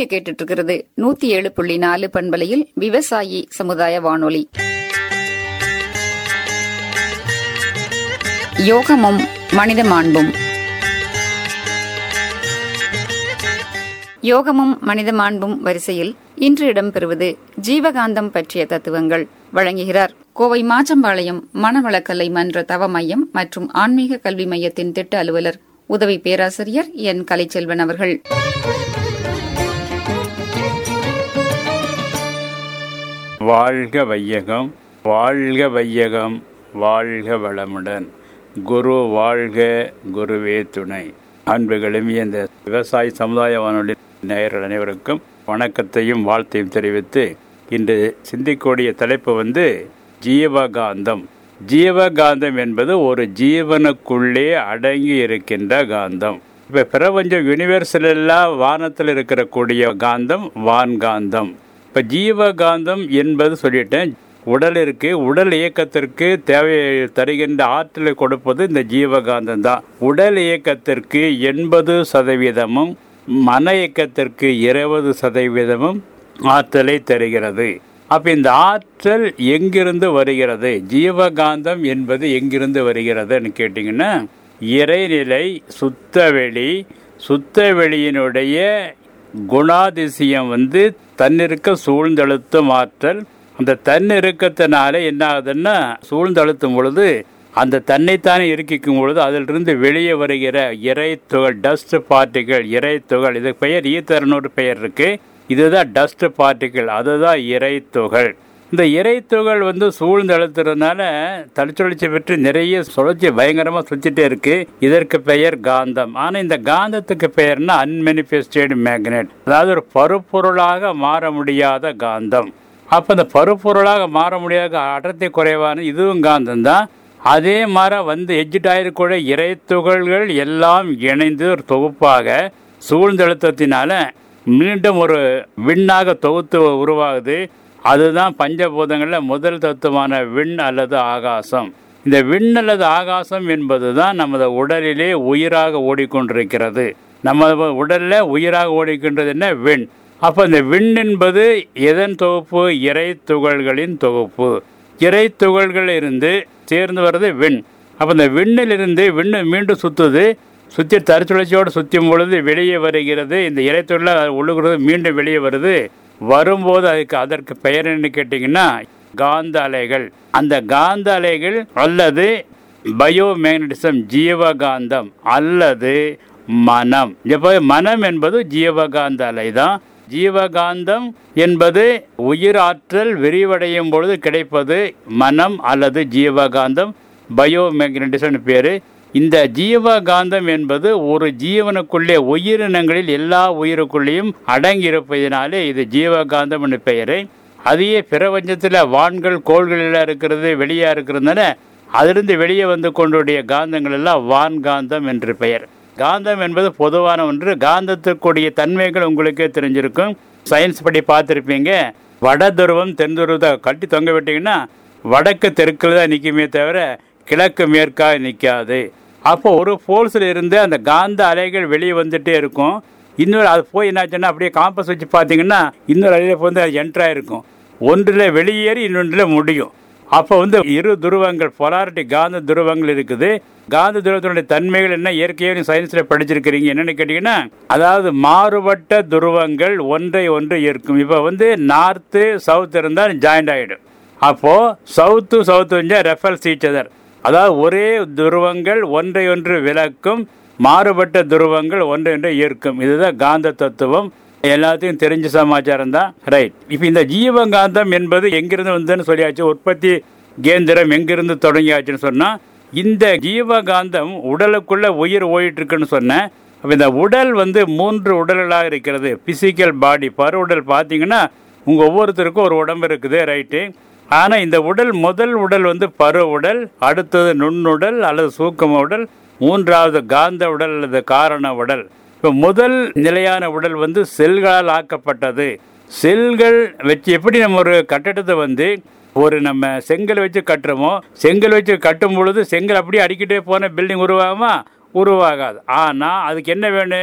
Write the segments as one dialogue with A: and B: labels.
A: கேட்டுட்டு இருக்கிறது நூத்தி ஏழு புள்ளி நாலு பண்பலையில் விவசாயி சமுதாய வானொலி யோகமும் மனித மாண்பும் யோகமும் மனித மாண்பும் வரிசையில் இன்று இடம்பெறுவது ஜீவகாந்தம் பற்றிய தத்துவங்கள் வழங்குகிறார் கோவை மாச்சம்பாளையம் மனவளக்கலை மன்ற தவ மையம் மற்றும் ஆன்மீக கல்வி மையத்தின் திட்ட அலுவலர் உதவி பேராசிரியர் என் கலைச்செல்வன் அவர்கள்
B: வாழ்க வையகம் வாழ்க வையகம் வாழ்க வளமுடன் குரு வாழ்க குருவே துணை அன்புகளும் இந்த விவசாய சமுதாய வானொலி நேயர்கள் அனைவருக்கும் வணக்கத்தையும் வாழ்த்தையும் தெரிவித்து இன்று சிந்திக்கூடிய தலைப்பு வந்து ஜீவகாந்தம் ஜீவகாந்தம் என்பது ஒரு ஜீவனுக்குள்ளே அடங்கி இருக்கின்ற காந்தம் இப்ப பிரபஞ்சம் யூனிவர்சல் எல்லாம் வானத்தில் இருக்கிற கூடிய காந்தம் வான்காந்தம் இப்ப ஜீவகாந்தம் என்பது சொல்லிட்டேன் உடல் இருக்கு உடல் இயக்கத்திற்கு தேவை தருகின்ற ஆற்றலை கொடுப்பது இந்த ஜீவகாந்தம் தான் உடல் இயக்கத்திற்கு எண்பது சதவீதமும் மன இயக்கத்திற்கு இருபது சதவீதமும் ஆற்றலை தருகிறது அப்ப இந்த ஆற்றல் எங்கிருந்து வருகிறது ஜீவகாந்தம் என்பது எங்கிருந்து வருகிறதுன்னு கேட்டீங்கன்னா இறைநிலை சுத்தவெளி சுத்தவெளியினுடைய குணாதிசயம் வந்து தன்னிருக்க சூழ்ந்தழுத்தும் ஆற்றல் அந்த தன்னிருக்கத்தினால என்ன ஆகுதுன்னா சூழ்ந்தழுத்தும் பொழுது அந்த தன்னைத்தானே இருக்கிக்கும் பொழுது அதிலிருந்து வெளியே வருகிற இறை துகள் டஸ்ட் பார்ட்டிகள் இறை துகள் இது பெயர் ஈத்தர்னு ஒரு பெயர் இருக்கு இதுதான் டஸ்ட் பார்ட்டிகள் அதுதான் இறை துகள் இந்த இறை துகள் வந்து சூழ்ந்து அழுத்துறதுனால தற்சுழற்சி பெற்று நிறைய சுழற்சி பயங்கரமா சுற்றிட்டே இருக்கு இதற்கு பெயர் காந்தம் ஆனா இந்த காந்தத்துக்கு பெயர்னா அன்மெனிஃபெஸ்டட் மேக்னெட் அதாவது ஒரு பருப்பொருளாக மாற முடியாத காந்தம் அப்ப இந்த பருப்பொருளாக மாற முடியாத அடர்த்தி குறைவான இதுவும் காந்தம் தான் அதே மாதிரி வந்து எஜ்ஜிட் ஆயிருக்கூடிய இறை துகள்கள் எல்லாம் இணைந்து ஒரு தொகுப்பாக சூழ்ந்தழுத்தத்தினால மீண்டும் ஒரு விண்ணாக தொகுத்து உருவாகுது அதுதான் பஞ்சபூதங்களில் முதல் தத்துவமான விண் அல்லது ஆகாசம் இந்த விண் அல்லது ஆகாசம் என்பதுதான் நமது உடலிலே உயிராக ஓடிக்கொண்டிருக்கிறது நம்ம உடல்ல உயிராக ஓடிக்கின்றது என்ன விண் அப்ப இந்த விண் என்பது எதன் தொகுப்பு இறை துகள்களின் தொகுப்பு இறை துகள்கள் இருந்து சேர்ந்து வர்றது விண் அப்ப இந்த விண்ணில் இருந்து விண்ணு மீண்டும் சுத்துது சுற்றி தற்சுழற்சியோடு சுற்றும் பொழுது வெளியே வருகிறது இந்த இறைத்துள்ள உழுகிறது மீண்டும் வெளியே வருது வரும்போது அதுக்கு அதற்கு பெயர் என்ன கேட்டீங்கன்னா காந்த அலைகள் அந்த காந்த அலைகள் அல்லது பயோ மேக்னட்டிசம் ஜீவகாந்தம் அல்லது மனம் இப்போ மனம் என்பது ஜீவகாந்த அலை தான் ஜீவகாந்தம் என்பது உயிர் ஆற்றல் விரிவடையும் பொழுது கிடைப்பது மனம் அல்லது ஜீவகாந்தம் பயோ மேக்னட்டிசம் பேரு இந்த ஜீவகாந்தம் என்பது ஒரு ஜீவனுக்குள்ளே உயிரினங்களில் எல்லா உயிருக்குள்ளேயும் அடங்கி இருப்பதினாலே இது ஜீவகாந்தம் என்று பெயரு அதையே பிரபஞ்சத்தில் வான்கள் கோள்களில் இருக்கிறது வெளியே இருக்கிறதுனால அதிலிருந்து வெளியே வந்து கொண்டுடைய காந்தங்கள் எல்லாம் வான்காந்தம் என்று பெயர் காந்தம் என்பது பொதுவான ஒன்று காந்தத்துக்குடைய தன்மைகள் உங்களுக்கே தெரிஞ்சிருக்கும் சயின்ஸ் படி பார்த்துருப்பீங்க வட துருவம் தென் துருவத்தை கட்டி தொங்க விட்டீங்கன்னா வடக்கு தெற்கில் தான் நிற்குமே தவிர கிழக்கு மேற்காக நிற்காது அப்போ ஒரு ஃபோர்ஸில் இருந்து அந்த காந்த அலைகள் வெளியே வந்துட்டே இருக்கும் இன்னொரு அது போய் என்னாச்சுன்னா அப்படியே காம்பஸ் வச்சு பார்த்தீங்கன்னா இன்னொரு அலையில் வந்து அது என்ட்ராயிருக்கும் ஒன்றில் வெளியேறி இன்னொன்றில் முடியும் அப்போ வந்து இரு துருவங்கள் பொலாரிட்டி காந்த துருவங்கள் இருக்குது காந்த துருவத்தினுடைய தன்மைகள் என்ன இயற்கையாக சயின்ஸில் படிச்சிருக்கிறீங்க என்னன்னு கேட்டிங்கன்னா அதாவது மாறுபட்ட துருவங்கள் ஒன்றை ஒன்று இருக்கும் இப்போ வந்து நார்த்து சவுத் இருந்தால் ஜாயிண்ட் ஆகிடும் அப்போ சவுத்து சவுத்து இருந்தால் ரெஃபர் சீச்சதர் அதாவது ஒரே துருவங்கள் ஒன்றை ஒன்று விளக்கும் மாறுபட்ட துருவங்கள் ஒன்றை ஒன்று ஈர்க்கும் இதுதான் காந்த தத்துவம் எல்லாத்தையும் தெரிஞ்ச சமாச்சாரம் தான் ரைட் இப்போ இந்த ஜீவகாந்தம் என்பது எங்கிருந்து வந்ததுன்னு சொல்லியாச்சு உற்பத்தி கேந்திரம் எங்கிருந்து தொடங்கியாச்சுன்னு சொன்னா இந்த ஜீவகாந்தம் உடலுக்குள்ள உயிர் ஓடிட்டு இருக்குன்னு சொன்னேன் அப்ப இந்த உடல் வந்து மூன்று உடல்களாக இருக்கிறது பிசிக்கல் பாடி பரு உடல் பார்த்தீங்கன்னா உங்க ஒவ்வொருத்தருக்கும் ஒரு உடம்பு இருக்குது ரைட்டு ஆனா இந்த உடல் முதல் உடல் வந்து பரு உடல் அடுத்தது நுண்ணுடல் அல்லது சூக்கம உடல் மூன்றாவது காந்த உடல் அல்லது காரண உடல் இப்போ முதல் நிலையான உடல் வந்து செல்களால் ஆக்கப்பட்டது செல்கள் வச்சு எப்படி நம்ம ஒரு கட்டடத்தை வந்து ஒரு நம்ம செங்கல் வச்சு கட்டுறோமோ செங்கல் வச்சு கட்டும் பொழுது செங்கல் அப்படியே அடிக்கிட்டே போன பில்டிங் உருவாகுமா உருவாகாது ஆனால் அதுக்கு என்ன வேணும்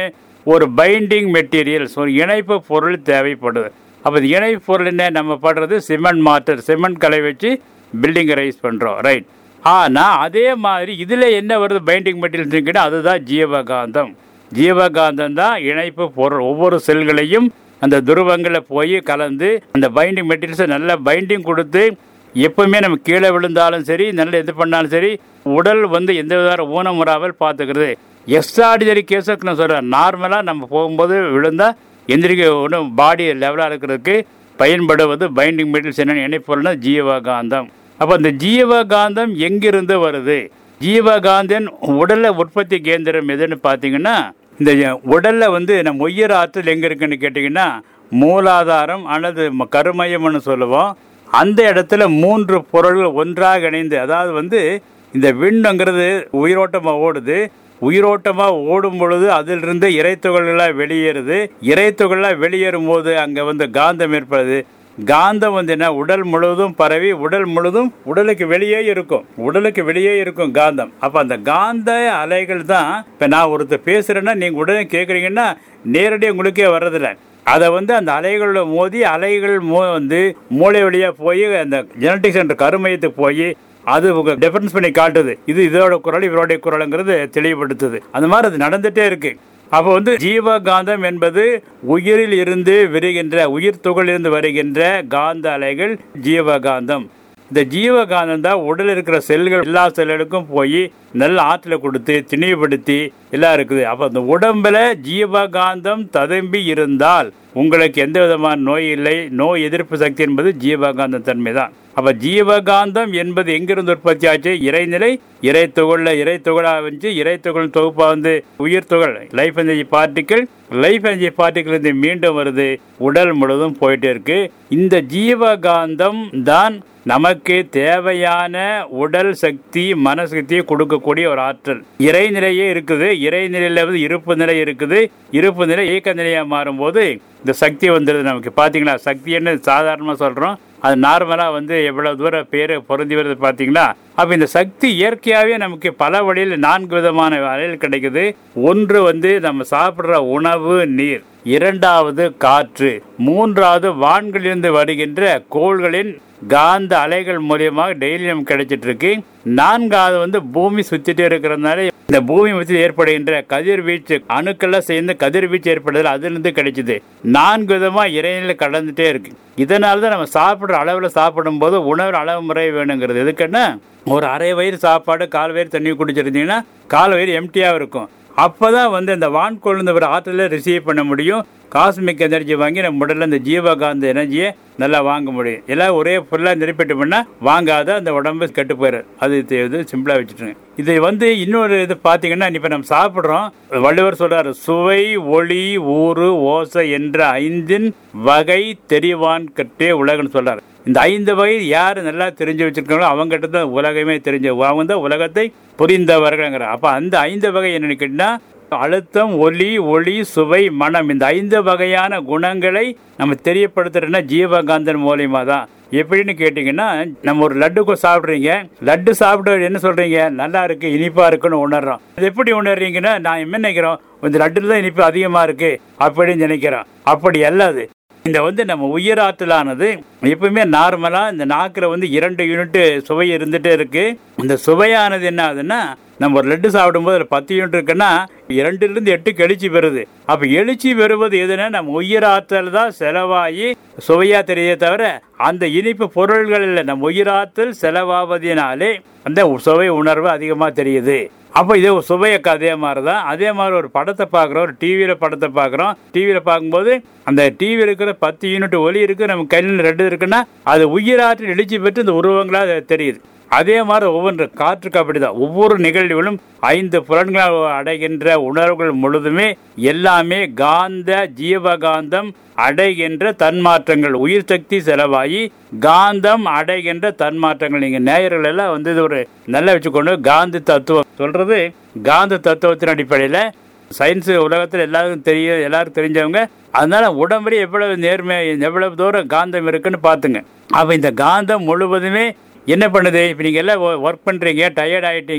B: ஒரு பைண்டிங் மெட்டீரியல்ஸ் ஒரு இணைப்பு பொருள் தேவைப்படுது அப்போ இந்த இணைப்பு பொருள் என்ன நம்ம படுறது சிமெண்ட் மாட்டர் சிமெண்ட் கலை வச்சு பில்டிங் ரைஸ் பண்ணுறோம் ரைட் ஆனால் அதே மாதிரி இதில் என்ன வருது பைண்டிங் மெட்டீரியல்ஸ் அதுதான் ஜீவகாந்தம் ஜீவகாந்தம் தான் இணைப்பு பொருள் ஒவ்வொரு செல்களையும் அந்த துருவங்களை போய் கலந்து அந்த பைண்டிங் மெட்டீரியல்ஸை நல்லா பைண்டிங் கொடுத்து எப்பவுமே நம்ம கீழே விழுந்தாலும் சரி நல்ல இது பண்ணாலும் சரி உடல் வந்து எந்த வித ஊனம் வராமல் பார்த்துக்கிறது எக்ஸ்ட்ராடினரி கேஸுக்கு நான் சொல்கிறேன் நார்மலாக நம்ம போகும்போது விழுந்தா எந்திரிக்க ஒன்றும் பாடி லெவலாக இருக்கிறதுக்கு பயன்படுவது பைண்டிங் மெட்டீரியல்ஸ் என்னென்னு இணைப்பொருள்னா ஜீவகாந்தம் அப்போ அந்த ஜீவகாந்தம் எங்கிருந்து வருது ஜீவகாந்தன் உடல்ல உற்பத்தி கேந்திரம் எதுன்னு பார்த்தீங்கன்னா இந்த உடல்ல வந்து நம்ம உயிர் ஆற்றல் எங்க இருக்குன்னு கேட்டிங்கன்னா மூலாதாரம் அல்லது ம- கருமையம்னு சொல்லுவோம் அந்த இடத்துல மூன்று பொருள்கள் ஒன்றாக இணைந்து அதாவது வந்து இந்த விண்ணுங்கிறது உயிரோட்டமாக ஓடுது உயிரோட்டமாக ஓடும் பொழுது அதிலிருந்து இறைத்துகள்லாம் வெளியேறுது இறைத்துகள்லாம் வெளியேறும் போது அங்கே வந்து காந்தம் ஏற்படுது காந்தம் வந்து என்ன உடல் முழுவதும் பரவி உடல் முழுவதும் உடலுக்கு வெளியே இருக்கும் உடலுக்கு வெளியே இருக்கும் காந்தம் அப்ப அந்த காந்த அலைகள் தான் இப்ப நான் ஒருத்தர் பேசுறேன்னா நீங்க உடனே கேக்குறீங்கன்னா நேரடியாக உங்களுக்கே வர்றதில்ல அதை வந்து அந்த அலைகளோட மோதி அலைகள் மோ வந்து மூளை வழியா போய் அந்த ஜெனட்டிக் சென்டர் கருமையத்துக்கு போய் அது டிஃபரன்ஸ் பண்ணி காட்டுது இது இதோட குரல் இவருடைய குரலுங்கிறது தெளிவுபடுத்துது அந்த மாதிரி அது நடந்துட்டே இருக்கு அப்போ வந்து ஜீவகாந்தம் என்பது உயிரில் இருந்து விரிகின்ற உயிர் துகளிலிருந்து வருகின்ற காந்த அலைகள் ஜீவகாந்தம் இந்த ஜீவகாந்தம் தான் உடல் இருக்கிற செல்கள் எல்லா செல்களுக்கும் போய் நல்ல ஆற்றலை கொடுத்து திணிவுபடுத்தி எல்லாம் இருக்குது அப்போ அந்த உடம்புல ஜீவகாந்தம் ததும்பி இருந்தால் உங்களுக்கு எந்த விதமான நோய் இல்லை நோய் எதிர்ப்பு சக்தி என்பது ஜீவகாந்த தன்மை தான் அப்ப ஜீவகாந்தம் என்பது எங்கிருந்து உற்பத்தி ஆச்சு இறைநிலை இறை துகள்ல இறை துகளா வந்து இறை துகள் தொகுப்பா வந்து உயிர் துகள் life energy particle life energy particle இருந்து மீண்டும் வருது உடல் முழுவதும் போயிட்டே இருக்கு இந்த ஜீவகாந்தம் தான் நமக்கு தேவையான உடல் சக்தி மனசக்தியை கொடுக்கக்கூடிய ஒரு ஆற்றல் இறைநிலையே இருக்குது இறைநிலையில வந்து இருப்பு நிலை இருக்குது இருப்பு நிலை இயக்க நிலையா மாறும்போது இந்த சக்தி வந்துடுது நமக்கு பாத்தீங்களா சக்தின்னு சாதாரணமா சொல்றோம் அது நார்மலா வந்து எவ்வளவு தூரம் பேரு பொருந்தி வருது பாத்தீங்களா அப்ப இந்த சக்தி இயற்கையாவே நமக்கு பல வழியில் நான்கு விதமான அலைகள் கிடைக்குது ஒன்று வந்து நம்ம சாப்பிடுற உணவு நீர் இரண்டாவது காற்று மூன்றாவது வான்களிலிருந்து வருகின்ற கோள்களின் காந்த அலைகள் மூலியமாக டெய்லி நமக்கு கிடைச்சிட்டு இருக்கு நான்காவது வந்து பூமி சுத்திட்டே இருக்கிறதுனால இந்த பூமி மத்தியில் ஏற்படுகின்ற கதிர்வீச்சு அணுக்கள்லாம் சேர்ந்து கதிர்வீச்சு ஏற்படுதல் அதிலிருந்து கிடைச்சிது நான்கு விதமா இறைநிலை கடந்துட்டே இருக்கு இதனால தான் நம்ம சாப்பிடுற அளவுல சாப்பிடும் போது உணவு அளவு முறை வேணுங்கிறது எதுக்குன்னா ஒரு அரை வயிறு சாப்பாடு கால் வயிறு தண்ணி குடிச்சிருந்தீங்கன்னா கால் வயிறு எம்டியாக இருக்கும் அப்பதான் வந்து இந்த வான்கோள் இந்த ஒரு ஆற்றலை ரிசீவ் பண்ண முடியும் காஸ்மிக் எனர்ஜி வாங்கி நம்ம உடல்ல இந்த ஜீவகாந்த எனர்ஜியை நல்லா வாங்க முடியும் எல்லாம் ஒரே ஃபுல்லாக நிரப்பிட்டு பண்ணா வாங்காத அந்த உடம்பு கெட்டு போயிடும் அது இது- இது சிம்பிளாக வச்சுட்டுருங்க இது வந்து இன்னொரு இது பார்த்தீங்கன்னா இப்போ நம்ம சாப்பிட்றோம் வள்ளுவர் சொல்றாரு சுவை ஒளி ஊறு ஓசை என்ற ஐந்தின் வகை தெரிவான் கட்டே உலகன்னு சொல்றாரு இந்த ஐந்து வகை யார் நல்லா தெரிஞ்சு வச்சிருக்காங்களோ அவங்ககிட்ட தான் உலகமே தெரிஞ்ச அவங்க தான் உலகத்தை புரிந்தவர்கள்ங்கிற அப்ப அந்த ஐந்து வகை என்னன்னு கேட்டீங்கன்னா அழுத்தம் ஒலி ஒளி சுவை மனம் இந்த ஐந்து வகையான குணங்களை நம்ம தெரியப்படுத்துறோம்னா ஜீவகாந்தன் மூலியமா தான் எப்படின்னு கேட்டிங்கன்னா நம்ம ஒரு லட்டுக்கு சாப்பிட்றீங்க லட்டு சாப்பிட்டு என்ன சொல்றீங்க நல்லா இருக்கு இனிப்பா இருக்குன்னு உணர்றோம் அது எப்படி உணர்றீங்கன்னா நான் என்ன நினைக்கிறோம் இந்த லட்டுல தான் இனிப்பு அதிகமா இருக்கு அப்படின்னு நினைக்கிறோம் அப்படி அல்லாது இந்த வந்து நம்ம உயிராற்றலானது எப்பவுமே நார்மலா இந்த நாக்குல வந்து இரண்டு யூனிட் சுவை இருந்துட்டே இருக்கு இந்த சுவையானது என்ன ஆகுதுன்னா நம்ம ஒரு லட்டு சாப்பிடும்போது அதுல பத்து யூனிட் இருக்குன்னா இரண்டுல இருந்து எட்டுக்கு எழுச்சி பெறுது அப்ப எழுச்சி பெறுவது எதுனா நம்ம உயிராற்றல் தான் செலவாகி சுவையா தெரியவே தவிர அந்த இனிப்பு பொருள்கள் இல்லை நம்ம உயிராற்றல் செலவாவதினாலே அந்த சுவை உணர்வு அதிகமா தெரியுது அப்போ இது சுவையக்கு அதே மாதிரி தான் அதே மாதிரி ஒரு படத்தை பார்க்குறோம் ஒரு டிவியில் படத்தை பார்க்குறோம் டிவியில் பார்க்கும்போது அந்த டிவியில் இருக்கிற பத்து யூனிட் ஒலி இருக்கு நம்ம கையில் ரெண்டு இருக்குன்னா அது உயிராற்றில் எழுச்சி பெற்று இந்த உருவங்களாக அது தெரியுது அதே மாதிரி ஒவ்வொன்று காற்றுக்கு அப்படிதான் ஒவ்வொரு நிகழ்விலும் ஐந்து புலன்களால் அடைகின்ற உணர்வுகள் முழுதுமே எல்லாமே காந்த ஜீவகாந்தம் அடைகின்ற தன்மாற்றங்கள் உயிர் சக்தி செலவாகி காந்தம் அடைகின்ற தன்மாற்றங்கள் நீங்க நேயர்கள் எல்லாம் வந்து இது ஒரு நல்லா வச்சுக்கொண்டு காந்த தத்துவம் சொல்றது காந்த தத்துவத்தின் அடிப்படையில சயின்ஸ் உலகத்தில் எல்லாருக்கும் தெரியும் எல்லாருக்கும் தெரிஞ்சவங்க அதனால உடம்புல எவ்வளவு நேர்மை எவ்வளவு தூரம் காந்தம் இருக்குன்னு பார்த்துங்க அப்ப இந்த காந்தம் முழுவதுமே என்ன பண்ணுது இப்போ நீங்கள் எல்லாம் ஒர்க் பண்ணுறீங்க டயர்ட் ஆகிட்டீங்க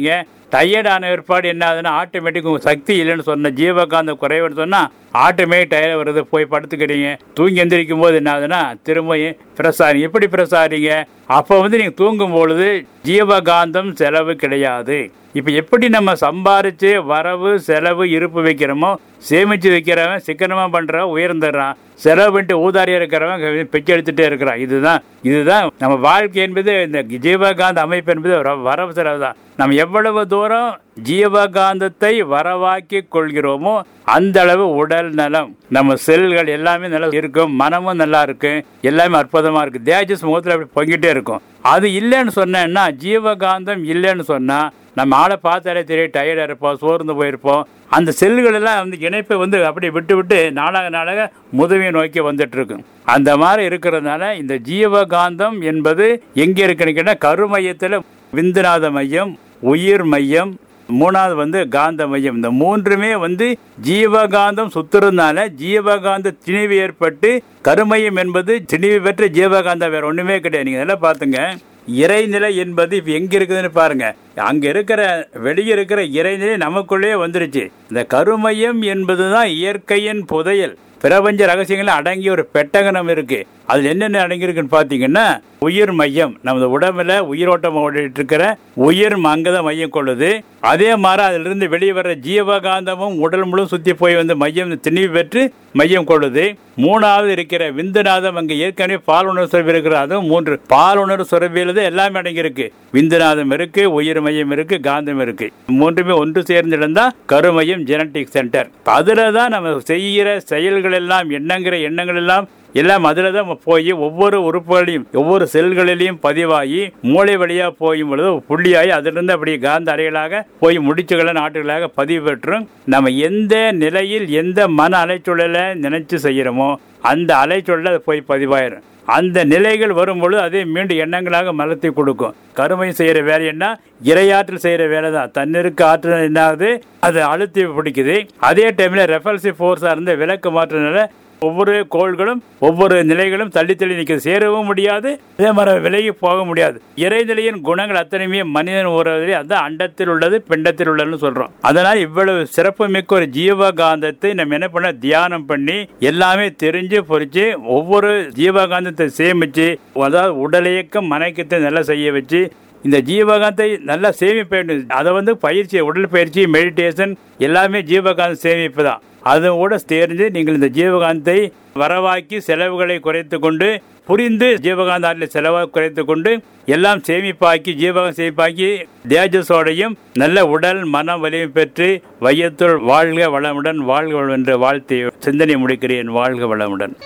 B: டயர்ட் ஆன ஏற்பாடு என்ன ஆகுதுன்னா ஆட்டோமேட்டிக் உங்க சக்தி இல்லைன்னு சொன்ன ஜீவகாந்த குறைவுன்னு சொன்னா ஆட்டோமேட்டிக் டயர் வருது போய் படுத்துக்கிறீங்க தூங்கி எந்திரிக்கும் போது என்ன ஆகுதுன்னா திரும்பியும் ஃப்ரெஷ் ஆறீங்க எப்படி ஃப்ரெஷ் ஆறீங்க அப்போ வந்து நீங்கள் தூங்கும் பொழுது ஜீவகாந்தம் செலவு கிடையாது இப்போ எப்படி நம்ம சம்பாரிச்சு வரவு செலவு இருப்பு வைக்கிறோமோ சேமிச்சு வைக்கிறவன் சிக்கனமாக பண்ணுறவன் உயர்ந்துடுறான் செலவு பண்ணிட்டு ஊதாரியா இருக்கிறவன் பிச்சை எடுத்துட்டே இருக்கிறான் இதுதான் இதுதான் நம்ம வாழ்க்கை என்பது இந்த ஜீவகாந்த அமைப்பு என்பது ஒரு வரவு செலவு தான் நம்ம எவ்வளவு தூரம் ஜீவகாந்தத்தை வரவாக்கி கொள்கிறோமோ அந்த அளவு உடல் நலம் நம்ம செல்கள் எல்லாமே நல்லா இருக்கும் மனமும் நல்லா இருக்கு எல்லாமே அற்புதமா இருக்கு தேஜஸ் முகத்தில் அப்படி பொங்கிட்டே இருக்கும் அது இல்லைன்னு சொன்னேன்னா ஜீவகாந்தம் இல்லைன்னு சொன்னா நம்ம ஆளை பார்த்தாலே தெரியும் டயர்டாக இருப்போம் சோர்ந்து போயிருப்போம் அந்த செல்கள் எல்லாம் வந்து இணைப்பை வந்து அப்படி விட்டு விட்டு நாளாக நாளாக முதுமையை நோக்கி வந்துட்டு இருக்கும் அந்த மாதிரி இருக்கிறதுனால இந்த ஜீவகாந்தம் என்பது எங்கே இருக்குன்னு கேட்டால் கருமையத்தில் விந்துநாத மையம் உயிர் மையம் மூணாவது வந்து காந்த மையம் இந்த மூன்றுமே வந்து ஜீவகாந்தம் சுத்துறதுனால ஜீவகாந்த திணிவு ஏற்பட்டு கருமையம் என்பது திணிவு பெற்ற ஜீவகாந்தம் வேற ஒண்ணுமே கிடையாது நீங்க இதெல்லாம் பாத்துங்க இறைநிலை என்பது இப்ப எங்க இருக்குதுன்னு பாருங்க அங்க இருக்கிற வெளியே இருக்கிற இறைநிலை நமக்குள்ளேயே வந்துருச்சு இந்த கருமையம் என்பதுதான் இயற்கையின் புதையல் பிரபஞ்ச ரகசியங்கள் அடங்கிய ஒரு பெட்டகனம் இருக்கு அதுல என்னென்ன அடங்கியிருக்குன்னு பாத்தீங்கன்னா உயிர் மையம் நமது உடம்புல உயிரோட்டம் ஓடிட்டு இருக்கிற உயிர் அங்கதான் மையம் கொள்ளுது அதே மாதிரி அதுல இருந்து வெளியே வர்ற ஜீவகாந்தமும் உடல் முழு சுத்தி போய் வந்து மையம் திணிவு பெற்று மையம் கொள்ளுது மூணாவது இருக்கிற விந்துநாதம் அங்க ஏற்கனவே பாலுணர் சுரபி இருக்கிற அதுவும் மூன்று பாலுணர் சுரபியில தான் எல்லாமே அடங்கியிருக்கு விந்துநாதம் இருக்கு உயிர் மையம் இருக்கு காந்தம் இருக்கு மூன்றுமே ஒன்று சேர்ந்து இருந்தா கருமையம் ஜெனட்டிக் சென்டர் அதுல தான் நம்ம செய்கிற செயல்கள் எல்லாம் எண்ணங்கிற எண்ணங்கள் எல்லாம் எல்லாம் அதில் தான் போய் ஒவ்வொரு உறுப்புகளையும் ஒவ்வொரு செல்களிலையும் பதிவாகி மூளை வழியாக போயும் பொழுது புள்ளியாகி அதிலிருந்து அப்படி காந்த அறைகளாக போய் முடிச்சுகளை நாட்டுகளாக பதிவு பெற்றும் நம்ம எந்த நிலையில் எந்த மன அலைச்சூழலை நினைச்சு செய்கிறோமோ அந்த அலைச்சூழல அது போய் பதிவாயிரும் அந்த நிலைகள் வரும்பொழுது அதே மீண்டும் எண்ணங்களாக மலர்த்தி கொடுக்கும் கருமை செய்யற வேலை என்ன இரையாற்றல் செய்யற வேலை தான் தன்னிருக்கு ஆற்றல் என்னாகுது அது அழுத்தி பிடிக்குது அதே டைம்ல ரெஃபல்சிவ் ஃபோர்ஸா இருந்து விளக்கு மாற்றினால ஒவ்வொரு கோள்களும் ஒவ்வொரு நிலைகளும் தள்ளி தள்ளி நிற்க சேரவும் முடியாது அதே மாதிரி விலகி போக முடியாது இறைநிலையின் குணங்கள் அத்தனையுமே மனிதன் உறவிலே அந்த அண்டத்தில் உள்ளது பிண்டத்தில் உள்ளதுன்னு சொல்றோம் அதனால் இவ்வளவு சிறப்பு மிக்க ஒரு ஜீவகாந்தத்தை நம்ம என்ன பண்ண தியானம் பண்ணி எல்லாமே தெரிஞ்சு பொறிச்சு ஒவ்வொரு ஜீவகாந்தத்தை சேமிச்சு அதாவது உடலியக்கம் மனைக்கத்தை நல்லா செய்ய வச்சு இந்த ஜீவகாந்தை நல்லா சேமிப்ப வேண்டும் அதை வந்து பயிற்சி உடல் பயிற்சி மெடிடேஷன் எல்லாமே ஜீவகாந்த சேமிப்பு தான் அது கூட தெரிஞ்சு நீங்கள் இந்த ஜீவகாந்தை வரவாக்கி செலவுகளை குறைத்து கொண்டு புரிந்து ஜீவகாந்த ஆற்றில் செலவாக குறைத்து கொண்டு எல்லாம் சேமிப்பாக்கி ஜீவகம் சேமிப்பாக்கி தேஜஸோடையும் நல்ல உடல் மனம் வலிமை பெற்று வையத்துள் வாழ்க வளமுடன் வாழ்க வளம் என்று வாழ்த்தி சிந்தனை முடிக்கிறேன் வாழ்க வளமுடன்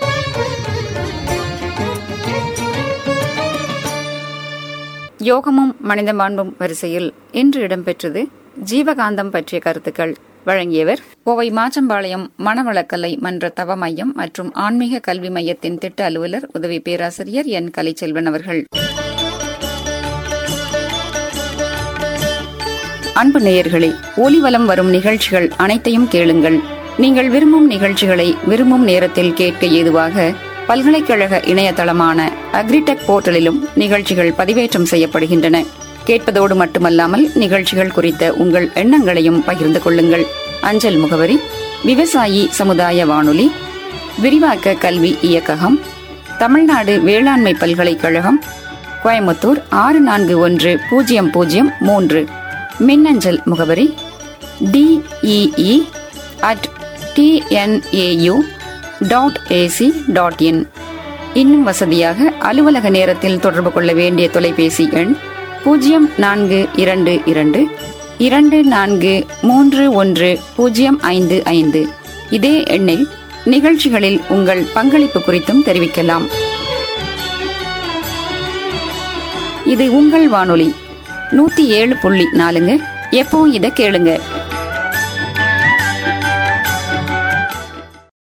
A: யோகமும் மனித மாண்பும் வரிசையில் இன்று இடம்பெற்றது ஜீவகாந்தம் பற்றிய கருத்துக்கள் வழங்கியவர் கோவை மாச்சம்பாளையம் மணவளக்கலை மன்ற தவ மையம் மற்றும் ஆன்மீக கல்வி மையத்தின் திட்ட அலுவலர் உதவி பேராசிரியர் என் கலைச்செல்வன் அவர்கள் அன்பு நேயர்களே ஒலிவலம் வரும் நிகழ்ச்சிகள் அனைத்தையும் கேளுங்கள் நீங்கள் விரும்பும் நிகழ்ச்சிகளை விரும்பும் நேரத்தில் கேட்க ஏதுவாக பல்கலைக்கழக இணையதளமான அக்ரிடெக் போர்ட்டலிலும் நிகழ்ச்சிகள் பதிவேற்றம் செய்யப்படுகின்றன கேட்பதோடு மட்டுமல்லாமல் நிகழ்ச்சிகள் குறித்த உங்கள் எண்ணங்களையும் பகிர்ந்து கொள்ளுங்கள் அஞ்சல் முகவரி விவசாயி சமுதாய வானொலி விரிவாக்க கல்வி இயக்ககம் தமிழ்நாடு வேளாண்மை பல்கலைக்கழகம் கோயமுத்தூர் ஆறு நான்கு ஒன்று பூஜ்ஜியம் பூஜ்ஜியம் மூன்று மின்னஞ்சல் முகவரி D E E at T N A U dot A C dot in இன்னும் வசதியாக அலுவலக நேரத்தில் தொடர்பு கொள்ள வேண்டிய தொலைபேசி எண் பூஜ்ஜியம் நான்கு இரண்டு இரண்டு இரண்டு நான்கு மூன்று ஒன்று பூஜ்ஜியம் ஐந்து ஐந்து இதே எண்ணில் நிகழ்ச்சிகளில் உங்கள் பங்களிப்பு குறித்தும் தெரிவிக்கலாம் இது உங்கள் வானொலி நூத்தி ஏழு புள்ளி நாலுங்க எப்போ இதை கேளுங்க